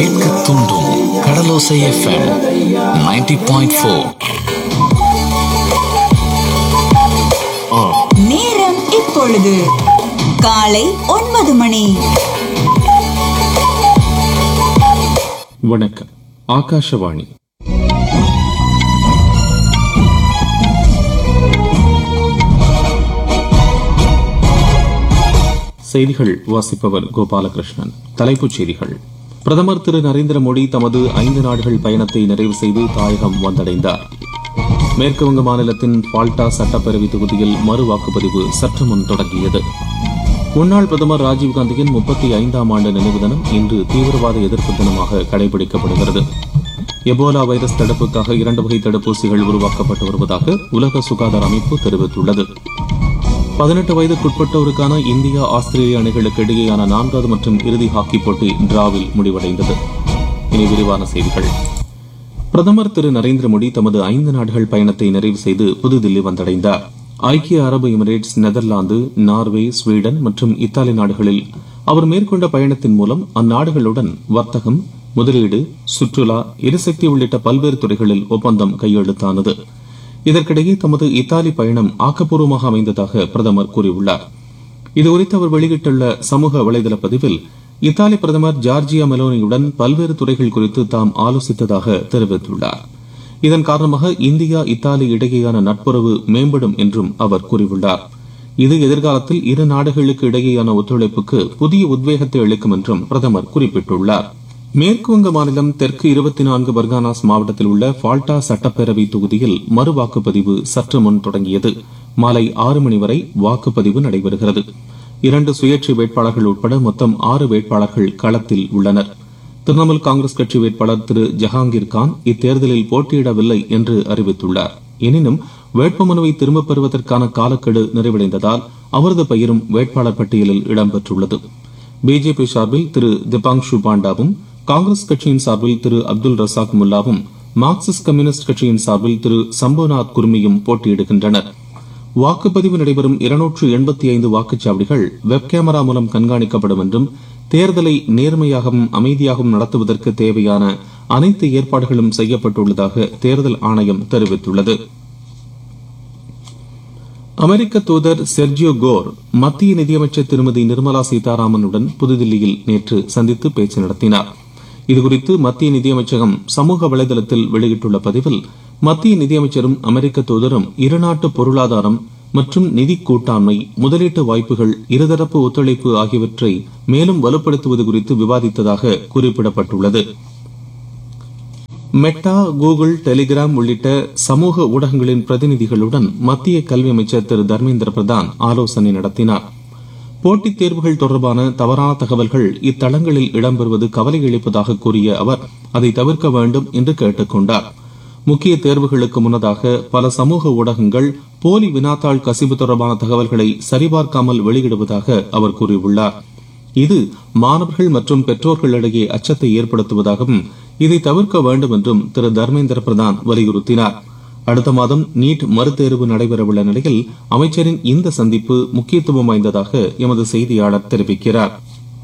கேட்க தூண்டும் கடலோசை FM 90.4 point four நேரம் இப்பொழுது காலை ஒன்பது மணி வணக்கம் ஆகாஷவாணி செய்திகள் வாசிப்பவர் கோபாலகிருஷ்ணன் தலைப்புச் செய்திகள் பிரதமர் திரு நரேந்திர மோடி தமது ஐந்து நாடுகள் பயணத்தை நிறைவு செய்து தாயகம் வந்தடைந்தார் மேற்குவங்க மாநிலத்தின் பால்டா சட்டப்பேரவை தொகுதியில் மறு வாக்குப்பதிவு சற்று முன் தொடங்கியது முன்னாள் பிரதமர் ராஜீவ்காந்தியின் முப்பத்தி ஐந்தாம் ஆண்டு நினைவு தினம் இன்று தீவிரவாத எதிர்ப்பு தினமாக கடைபிடிக்கப்படுகிறது எபோலா வைரஸ் தடுப்புக்காக இரண்டு வகை தடுப்பூசிகள் உருவாக்கப்பட்டு வருவதாக உலக சுகாதார அமைப்பு தெரிவித்துள்ளது பதினெட்டு வயதுக்குட்பட்டோருக்கான இந்தியா ஆஸ்திரேலிய அணிகளுக்கு இடையேயான நான்காவது மற்றும் இறுதி ஹாக்கி போட்டி டிராவில் முடிவடைந்தது இனி விரிவான செய்திகள் பிரதமர் திரு நரேந்திர மோடி தமது ஐந்து நாடுகள் பயணத்தை நிறைவு செய்து புதுதில்லி வந்தடைந்தார் ஐக்கிய அரபு எமிரேட்ஸ் நெதர்லாந்து நார்வே ஸ்வீடன் மற்றும் இத்தாலி நாடுகளில் அவர் மேற்கொண்ட பயணத்தின் மூலம் அந்நாடுகளுடன் வர்த்தகம் முதலீடு சுற்றுலா எரிசக்தி உள்ளிட்ட பல்வேறு துறைகளில் ஒப்பந்தம் கையெழுத்தானது இதற்கிடையே தமது இத்தாலி பயணம் ஆக்கப்பூர்வமாக அமைந்ததாக பிரதமர் கூறியுள்ளார் இதுகுறித்து அவர் வெளியிட்டுள்ள சமூக வலைதள பதிவில் இத்தாலி பிரதமர் ஜார்ஜியா மெலோனியுடன் பல்வேறு துறைகள் குறித்து தாம் ஆலோசித்ததாக தெரிவித்துள்ளார் இதன் காரணமாக இந்தியா இத்தாலி இடையேயான நட்புறவு மேம்படும் என்றும் அவர் கூறியுள்ளார் இது எதிர்காலத்தில் இரு நாடுகளுக்கு இடையேயான ஒத்துழைப்புக்கு புதிய உத்வேகத்தை அளிக்கும் என்றும் பிரதமர் குறிப்பிட்டுள்ளார் மேற்குவங்க மாநிலம் தெற்கு இருபத்தி நான்கு பர்கானாஸ் மாவட்டத்தில் உள்ள ஃபால்டா சட்டப்பேரவை தொகுதியில் மறு வாக்குப்பதிவு சற்று முன் தொடங்கியது மாலை ஆறு மணி வரை வாக்குப்பதிவு நடைபெறுகிறது இரண்டு சுயேட்சை வேட்பாளர்கள் உட்பட மொத்தம் ஆறு வேட்பாளர்கள் களத்தில் உள்ளனர் திரிணாமுல் காங்கிரஸ் கட்சி வேட்பாளர் திரு ஜஹாங்கீர் கான் இத்தேர்தலில் போட்டியிடவில்லை என்று அறிவித்துள்ளார் எனினும் வேட்புமனுவை திரும்பப் பெறுவதற்கான காலக்கெடு நிறைவடைந்ததால் அவரது பெயரும் வேட்பாளர் பட்டியலில் இடம்பெற்றுள்ளது பிஜேபி சார்பில் திரு திபாங்ஷு பாண்டாவும் காங்கிரஸ் கட்சியின் சார்பில் திரு அப்துல் ரசாக் முல்லாவும் மார்க்சிஸ்ட் கம்யூனிஸ்ட் கட்சியின் சார்பில் திரு சம்போநாத் குர்மியும் போட்டியிடுகின்றனர் வாக்குப்பதிவு நடைபெறும் இருநூற்று எண்பத்தி ஐந்து வாக்குச்சாவடிகள் வெப் கேமரா மூலம் கண்காணிக்கப்படும் என்றும் தேர்தலை நேர்மையாகவும் அமைதியாகவும் நடத்துவதற்கு தேவையான அனைத்து ஏற்பாடுகளும் செய்யப்பட்டுள்ளதாக தேர்தல் ஆணையம் தெரிவித்துள்ளது அமெரிக்க தூதர் செர்ஜியோ கோர் மத்திய நிதியமைச்சர் திருமதி நிர்மலா சீதாராமனுடன் புதுதில்லியில் நேற்று சந்தித்து பேச்சு நடத்தினார் இதுகுறித்து மத்திய நிதியமைச்சகம் சமூக வலைதளத்தில் வெளியிட்டுள்ள பதிவில் மத்திய நிதியமைச்சரும் அமெரிக்க தூதரும் இருநாட்டு பொருளாதாரம் மற்றும் நிதி கூட்டாண்மை முதலீட்டு வாய்ப்புகள் இருதரப்பு ஒத்துழைப்பு ஆகியவற்றை மேலும் வலுப்படுத்துவது குறித்து விவாதித்ததாக குறிப்பிடப்பட்டுள்ளது மெட்டா கூகுள் டெலிகிராம் உள்ளிட்ட சமூக ஊடகங்களின் பிரதிநிதிகளுடன் மத்திய கல்வி அமைச்சர் திரு தர்மேந்திர பிரதான் ஆலோசனை நடத்தினார் போட்டித் தேர்வுகள் தொடர்பான தவறான தகவல்கள் இத்தளங்களில் இடம்பெறுவது கவலை அளிப்பதாக கூறிய அவர் அதை தவிர்க்க வேண்டும் என்று கேட்டுக் கொண்டார் முக்கிய தேர்வுகளுக்கு முன்னதாக பல சமூக ஊடகங்கள் போலி வினாத்தாள் கசிவு தொடர்பான தகவல்களை சரிபார்க்காமல் வெளியிடுவதாக அவர் கூறியுள்ளார் இது மாணவர்கள் மற்றும் பெற்றோர்களிடையே அச்சத்தை ஏற்படுத்துவதாகவும் இதை தவிர்க்க வேண்டும் என்றும் திரு தர்மேந்திர பிரதான் வலியுறுத்தினார் அடுத்த மாதம் நீட் மறுதேர்வு நடைபெறவுள்ள நிலையில் அமைச்சரின் இந்த சந்திப்பு முக்கியத்துவம் வாய்ந்ததாக எமது செய்தியாளர் தெரிவிக்கிறார்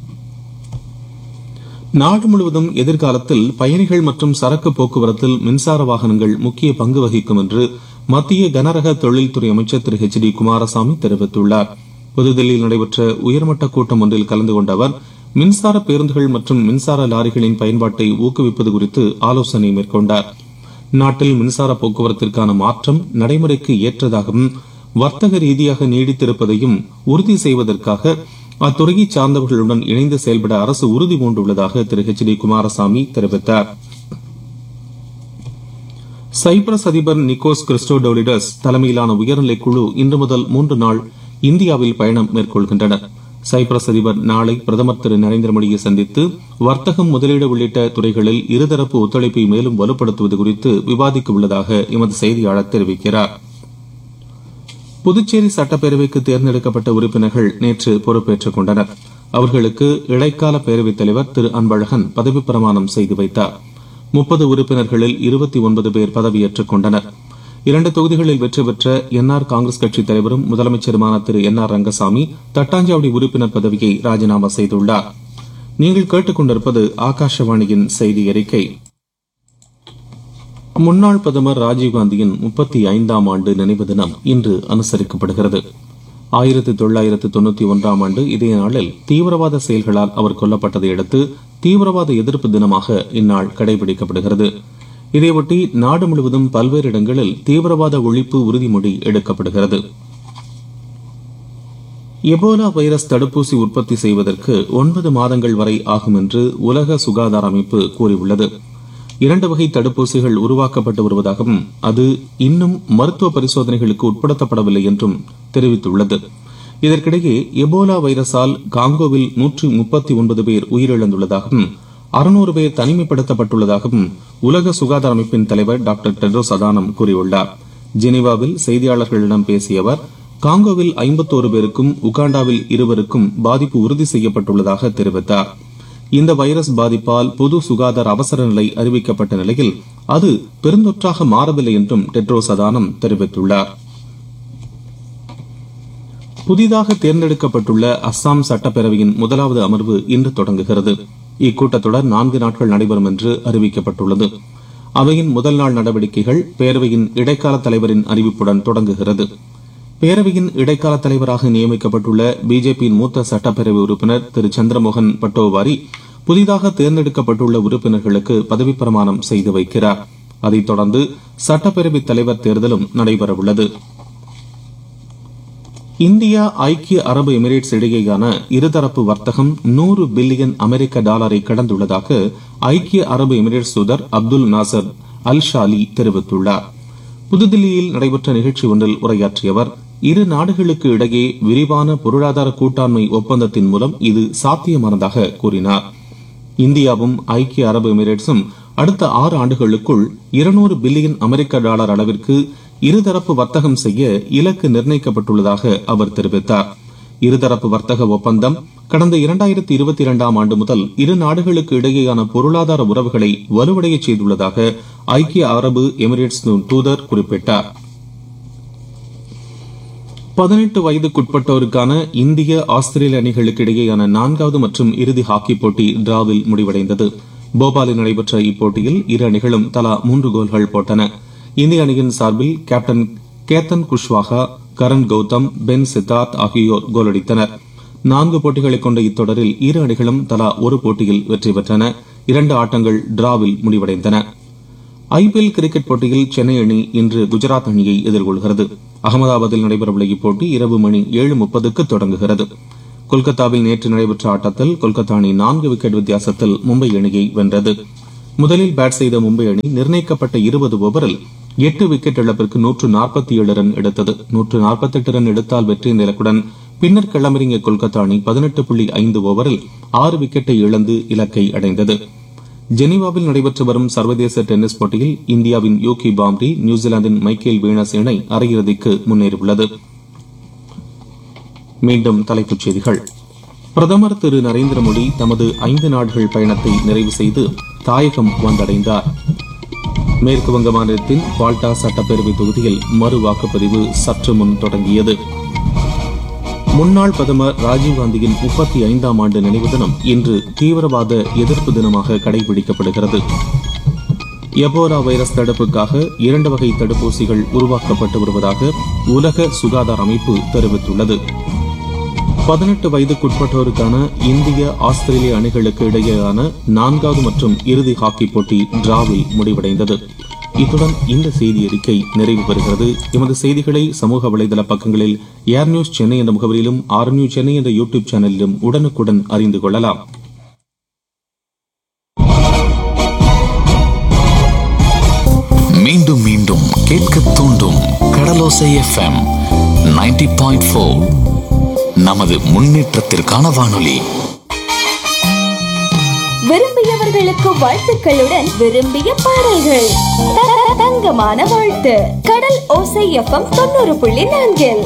நாடு முழுவதும் எதிர்காலத்தில் பயணிகள் மற்றும் சரக்கு போக்குவரத்தில் மின்சார வாகனங்கள் முக்கிய பங்கு வகிக்கும் என்று மத்திய கனரக தொழில்துறை அமைச்சர் திரு ஹெச் டி குமாரசாமி தெரிவித்துள்ளார் புதுதில்லியில் நடைபெற்ற உயர்மட்ட கூட்டம் ஒன்றில் கலந்து கொண்ட அவர் மின்சார பேருந்துகள் மற்றும் மின்சார லாரிகளின் பயன்பாட்டை ஊக்குவிப்பது குறித்து ஆலோசனை மேற்கொண்டார் நாட்டில் மின்சார போக்குவரத்திற்கான மாற்றம் நடைமுறைக்கு ஏற்றதாகவும் வர்த்தக ரீதியாக நீடித்திருப்பதையும் உறுதி செய்வதற்காக அத்துறையை சார்ந்தவர்களுடன் இணைந்து செயல்பட அரசு உறுதி பூண்டுள்ளதாக திரு ஹெச் டி குமாரசாமி தெரிவித்தார் சைப்ரஸ் அதிபர் நிக்கோஸ் கிறிஸ்டோடோலிடஸ் தலைமையிலான உயர்நிலை குழு இன்று முதல் மூன்று நாள் இந்தியாவில் பயணம் மேற்கொள்கின்றனர் சைப்ரஸ் அதிபர் நாளை பிரதமர் திரு நரேந்திர மோடியை சந்தித்து வர்த்தகம் முதலீடு உள்ளிட்ட துறைகளில் இருதரப்பு ஒத்துழைப்பை மேலும் வலுப்படுத்துவது குறித்து விவாதிக்க உள்ளதாக எமது செய்தியாளர் தெரிவிக்கிறார் புதுச்சேரி சட்டப்பேரவைக்கு தேர்ந்தெடுக்கப்பட்ட உறுப்பினர்கள் நேற்று பொறுப்பேற்றுக் கொண்டனர் அவர்களுக்கு இடைக்கால பேரவைத் தலைவர் திரு அன்பழகன் பதவி பிரமாணம் செய்து வைத்தார் முப்பது உறுப்பினர்களில் இருபத்தி ஒன்பது பேர் பதவியேற்றுக் கொண்டனர் இரண்டு தொகுதிகளில் வெற்றி பெற்ற என்ஆர் காங்கிரஸ் கட்சித் தலைவரும் முதலமைச்சருமான திரு என் ஆர் ரங்கசாமி தட்டாஞ்சாவடி உறுப்பினர் பதவியை ராஜினாமா செய்துள்ளார் நீங்கள் கேட்டுக்கொண்டிருப்பது ஆகாஷவாணியின் செய்தி அறிக்கை முன்னாள் பிரதமர் ராஜீவ்காந்தியின் முப்பத்தி ஐந்தாம் ஆண்டு நினைவு தினம் இன்று அனுசரிக்கப்படுகிறது ஆயிரத்தி தொள்ளாயிரத்து தொண்ணூத்தி ஒன்றாம் ஆண்டு இதே நாளில் தீவிரவாத செயல்களால் அவர் கொல்லப்பட்டதை அடுத்து தீவிரவாத எதிர்ப்பு தினமாக இந்நாள் கடைபிடிக்கப்படுகிறது இதையொட்டி நாடு முழுவதும் பல்வேறு இடங்களில் தீவிரவாத ஒழிப்பு உறுதிமொழி எடுக்கப்படுகிறது எபோலா வைரஸ் தடுப்பூசி உற்பத்தி செய்வதற்கு ஒன்பது மாதங்கள் வரை ஆகும் என்று உலக சுகாதார அமைப்பு கூறியுள்ளது இரண்டு வகை தடுப்பூசிகள் உருவாக்கப்பட்டு வருவதாகவும் அது இன்னும் மருத்துவ பரிசோதனைகளுக்கு உட்படுத்தப்படவில்லை என்றும் தெரிவித்துள்ளது இதற்கிடையே எபோலா வைரஸால் காங்கோவில் நூற்று முப்பத்தி ஒன்பது பேர் உயிரிழந்துள்ளதாகவும் அறுநூறு பேர் தனிமைப்படுத்தப்பட்டுள்ளதாகவும் உலக சுகாதார அமைப்பின் தலைவர் டாக்டர் டெட்ரோஸ் அதானம் கூறியுள்ளார் ஜெனீவாவில் செய்தியாளர்களிடம் பேசிய அவர் காங்கோவில் ஐம்பத்தோரு பேருக்கும் உகாண்டாவில் இருவருக்கும் பாதிப்பு உறுதி செய்யப்பட்டுள்ளதாக தெரிவித்தார் இந்த வைரஸ் பாதிப்பால் பொது சுகாதார அவசர நிலை அறிவிக்கப்பட்ட நிலையில் அது பெருந்தொற்றாக மாறவில்லை என்றும் டெட்ரோஸ் அதானம் தெரிவித்துள்ளார் புதிதாக தேர்ந்தெடுக்கப்பட்டுள்ள அஸ்ஸாம் சட்டப்பேரவையின் முதலாவது அமர்வு இன்று தொடங்குகிறது இக்கூட்டத்தொடர் நான்கு நாட்கள் நடைபெறும் என்று அறிவிக்கப்பட்டுள்ளது அவையின் முதல் நாள் நடவடிக்கைகள் பேரவையின் இடைக்கால தலைவரின் அறிவிப்புடன் தொடங்குகிறது பேரவையின் இடைக்கால தலைவராக நியமிக்கப்பட்டுள்ள பிஜேபியின் மூத்த சட்டப்பேரவை உறுப்பினர் திரு சந்திரமோகன் பட்டோவாரி புதிதாக தேர்ந்தெடுக்கப்பட்டுள்ள உறுப்பினர்களுக்கு பதவிப் பிரமாணம் செய்து வைக்கிறார் அதைத் தொடர்ந்து சட்டப்பேரவைத் தலைவர் தேர்தலும் நடைபெறவுள்ளது இந்தியா ஐக்கிய அரபு எமிரேட்ஸ் இடையேயான இருதரப்பு வர்த்தகம் நூறு பில்லியன் அமெரிக்க டாலரை கடந்துள்ளதாக ஐக்கிய அரபு எமிரேட்ஸ் தூதர் அப்துல் நாசர் அல் ஷாலி தெரிவித்துள்ளார் புதுதில்லியில் நடைபெற்ற நிகழ்ச்சி ஒன்றில் உரையாற்றிய அவர் இரு நாடுகளுக்கு இடையே விரிவான பொருளாதார கூட்டாண்மை ஒப்பந்தத்தின் மூலம் இது சாத்தியமானதாக கூறினார் இந்தியாவும் ஐக்கிய அரபு எமிரேட்ஸும் அடுத்த ஆறு ஆண்டுகளுக்குள் இருநூறு பில்லியன் அமெரிக்க டாலர் அளவிற்கு இருதரப்பு வர்த்தகம் செய்ய இலக்கு நிர்ணயிக்கப்பட்டுள்ளதாக அவர் தெரிவித்தார் இருதரப்பு வர்த்தக ஒப்பந்தம் கடந்த இரண்டாயிரத்தி இருபத்தி இரண்டாம் ஆண்டு முதல் இரு நாடுகளுக்கு இடையேயான பொருளாதார உறவுகளை வலுவடைய செய்துள்ளதாக ஐக்கிய அரபு எமிரேட்ஸ் தூதர் குறிப்பிட்டார் பதினெட்டு வயதுக்குட்பட்டோருக்கான இந்திய ஆஸ்திரேலிய அணிகளுக்கு இடையேயான நான்காவது மற்றும் இறுதி ஹாக்கி போட்டி டிராவில் முடிவடைந்தது போபாலில் நடைபெற்ற இப்போட்டியில் இரு அணிகளும் தலா மூன்று கோல்கள் போட்டன இந்திய அணியின் சார்பில் கேப்டன் கேத்தன் குஷ்வாகா கரண் கௌதம் பென் சித்தார்த் ஆகியோர் கோலடித்தனர் நான்கு போட்டிகளை கொண்ட இத்தொடரில் இரு அணிகளும் தலா ஒரு போட்டியில் வெற்றி பெற்றன இரண்டு ஆட்டங்கள் டிராவில் முடிவடைந்தன ஐபிஎல் கிரிக்கெட் போட்டியில் சென்னை அணி இன்று குஜராத் அணியை எதிர்கொள்கிறது அகமதாபாத்தில் நடைபெறவுள்ள இப்போட்டி இரவு மணி ஏழு முப்பதுக்கு தொடங்குகிறது கொல்கத்தாவில் நேற்று நடைபெற்ற ஆட்டத்தில் கொல்கத்தா அணி நான்கு விக்கெட் வித்தியாசத்தில் மும்பை அணியை வென்றது முதலில் பேட் செய்த மும்பை அணி நிர்ணயிக்கப்பட்ட இருபது ஓவரில் எட்டு விக்கெட் இழப்பிற்கு நூற்று நாற்பத்தி ஏழு ரன் எடுத்தது நூற்று நாற்பத்தெட்டு ரன் எடுத்தால் வெற்றி இலக்குடன் பின்னர் களமிறங்கிய கொல்கத்தா அணி பதினெட்டு புள்ளி ஐந்து ஓவரில் ஆறு விக்கெட்டை இழந்து இலக்கை அடைந்தது ஜெனீவாவில் நடைபெற்று வரும் சர்வதேச டென்னிஸ் போட்டியில் இந்தியாவின் யூகி பாம்ரி நியூசிலாந்தின் மைக்கேல் வீனஸ் இணை அரையிறுதிக்கு முன்னேறியுள்ளது மீண்டும் தலைப்புச் செய்திகள் பிரதமர் திரு நரேந்திர மோடி தமது ஐந்து நாடுகள் பயணத்தை நிறைவு செய்து தாயகம் வந்தடைந்தார் மேற்கு வங்க மாநிலத்தின் பால்டா சட்டப்பேரவை தொகுதியில் மறு வாக்குப்பதிவு சற்று முன் தொடங்கியது முன்னாள் பிரதமர் ராஜீவ்காந்தியின் முப்பத்தி ஐந்தாம் ஆண்டு நினைவு தினம் இன்று தீவிரவாத எதிர்ப்பு தினமாக கடைபிடிக்கப்படுகிறது எபோலா வைரஸ் தடுப்புக்காக இரண்டு வகை தடுப்பூசிகள் உருவாக்கப்பட்டு வருவதாக உலக சுகாதார அமைப்பு தெரிவித்துள்ளது பதினெட்டு வயதுக்குட்பட்டோருக்கான இந்திய ஆஸ்திரேலிய அணிகளுக்கு இடையேயான நான்காவது மற்றும் இறுதி ஹாக்கி போட்டி டிராவில் முடிவடைந்தது இத்துடன் இந்த செய்தி அறிக்கை நிறைவு பெறுகிறது எமது செய்திகளை சமூக வலைதள பக்கங்களில் ஏர் நியூஸ் சென்னை என்ற முகவரியிலும் ஆர் நியூஸ் சென்னை என்ற யூடியூப் சேனலிலும் உடனுக்குடன் அறிந்து கொள்ளலாம் மீண்டும் மீண்டும் கேட்க தூண்டும் கடலோசை எஃப்எம் 90.4 பாயிண்ட் நமது முன்னேற்றத்திற்கான வானொலி விரும்பியவர்களுக்கு வாழ்த்துக்களுடன் விரும்பிய பாடல்கள் த- த- தங்கமான வாழ்த்து கடல் ஓசை எஃப்எம் தொண்ணூறு புள்ளி நான்கில்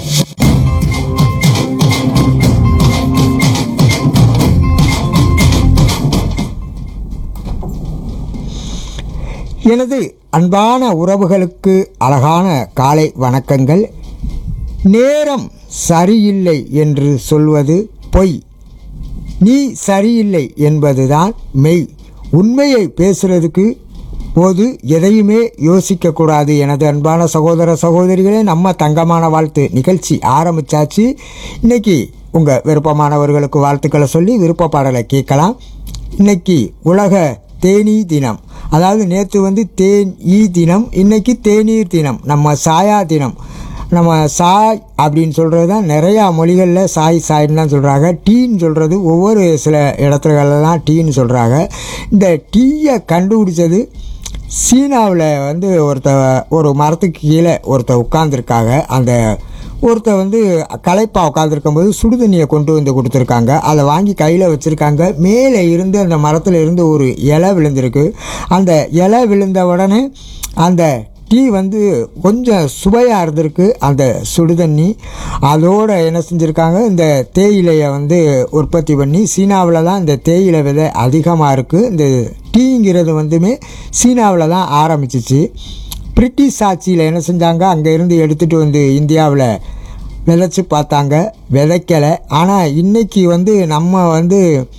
எனது அன்பான உறவுகளுக்கு அழகான காலை வணக்கங்கள் நேரம் சரியில்லை என்று சொல்வது பொய் நீ சரியில்லை என்பதுதான் மெய் உண்மையை பேசுறதுக்கு போது எதையுமே யோசிக்கக்கூடாது எனது அன்பான சகோதர சகோதரிகளே நம்ம தங்கமான வாழ்த்து நிகழ்ச்சி ஆரம்பிச்சாச்சு இன்னைக்கு உங்கள் விருப்பமானவர்களுக்கு வாழ்த்துக்களை சொல்லி விருப்ப பாடலை கேட்கலாம் இன்னைக்கு உலக தேனீ தினம் அதாவது நேற்று வந்து தேன் ஈ தினம் இன்னைக்கு தேநீர் தினம் நம்ம சாயா தினம் நம்ம சாய் அப்படின்னு சொல்கிறது தான் நிறையா மொழிகளில் சாய் சாய்ன்னு தான் சொல்கிறாங்க டீன்னு சொல்கிறது ஒவ்வொரு சில இடத்துலலாம் டீன்னு சொல்கிறாங்க இந்த டீயை கண்டுபிடிச்சது சீனாவில் வந்து ஒருத்த ஒரு மரத்துக்கு கீழே ஒருத்த உட்காந்துருக்காங்க அந்த ஒருத்த வந்து களைப்பாக உட்காந்துருக்கும்போது சுடு தண்ணியை கொண்டு வந்து கொடுத்துருக்காங்க அதை வாங்கி கையில் வச்சுருக்காங்க மேலே இருந்து அந்த மரத்தில் இருந்து ஒரு இலை விழுந்திருக்கு அந்த இலை விழுந்த உடனே அந்த டீ வந்து கொஞ்சம் சுவையாக இருந்திருக்கு அந்த சுடுதண்ணி அதோடு என்ன செஞ்சுருக்காங்க இந்த தேயிலையை வந்து உற்பத்தி பண்ணி சீனாவில் தான் இந்த தேயிலை விதை அதிகமாக இருக்குது இந்த டீங்கிறது வந்துமே சீனாவில் தான் ஆரம்பிச்சிச்சு பிரிட்டிஷ் ஆட்சியில் என்ன செஞ்சாங்க அங்கே இருந்து எடுத்துகிட்டு வந்து இந்தியாவில் விதைச்சி பார்த்தாங்க விதைக்கலை ஆனால் இன்றைக்கி வந்து நம்ம வந்து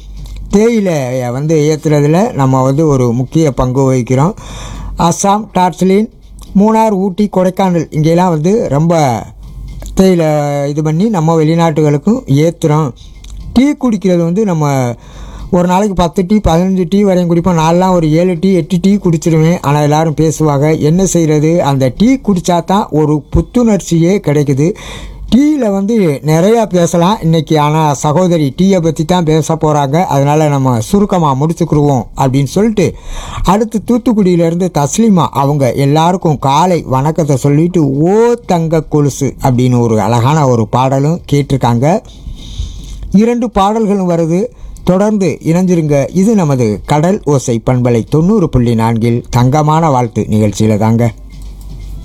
தேயிலையை வந்து ஏற்றுறதுல நம்ம வந்து ஒரு முக்கிய பங்கு வகிக்கிறோம் அஸ்ஸாம் டார்ஜிலிங் மூணார் ஊட்டி கொடைக்கானல் இங்கெல்லாம் வந்து ரொம்ப தேயிலை இது பண்ணி நம்ம வெளிநாட்டுகளுக்கும் ஏற்றுறோம் டீ குடிக்கிறது வந்து நம்ம ஒரு நாளைக்கு பத்து டீ பதினஞ்சு டீ வரையும் குடிப்போம் நான்லாம் ஒரு ஏழு டீ எட்டு டீ குடிச்சிருவேன் ஆனால் எல்லாரும் பேசுவாங்க என்ன செய்கிறது அந்த டீ குடித்தா தான் ஒரு புத்துணர்ச்சியே கிடைக்குது டீயில் வந்து நிறையா பேசலாம் இன்றைக்கி ஆனால் சகோதரி டீயை பற்றி தான் பேச போகிறாங்க அதனால் நம்ம சுருக்கமாக முடிச்சுக்கிருவோம் அப்படின்னு சொல்லிட்டு அடுத்து தூத்துக்குடியிலேருந்து தஸ்லிமா அவங்க எல்லாருக்கும் காலை வணக்கத்தை சொல்லிட்டு ஓ தங்க கொலுசு அப்படின்னு ஒரு அழகான ஒரு பாடலும் கேட்டிருக்காங்க இரண்டு பாடல்களும் வருது தொடர்ந்து இணைஞ்சிருங்க இது நமது கடல் ஓசை பண்பலை தொண்ணூறு புள்ளி நான்கில் தங்கமான வாழ்த்து நிகழ்ச்சியில் தாங்க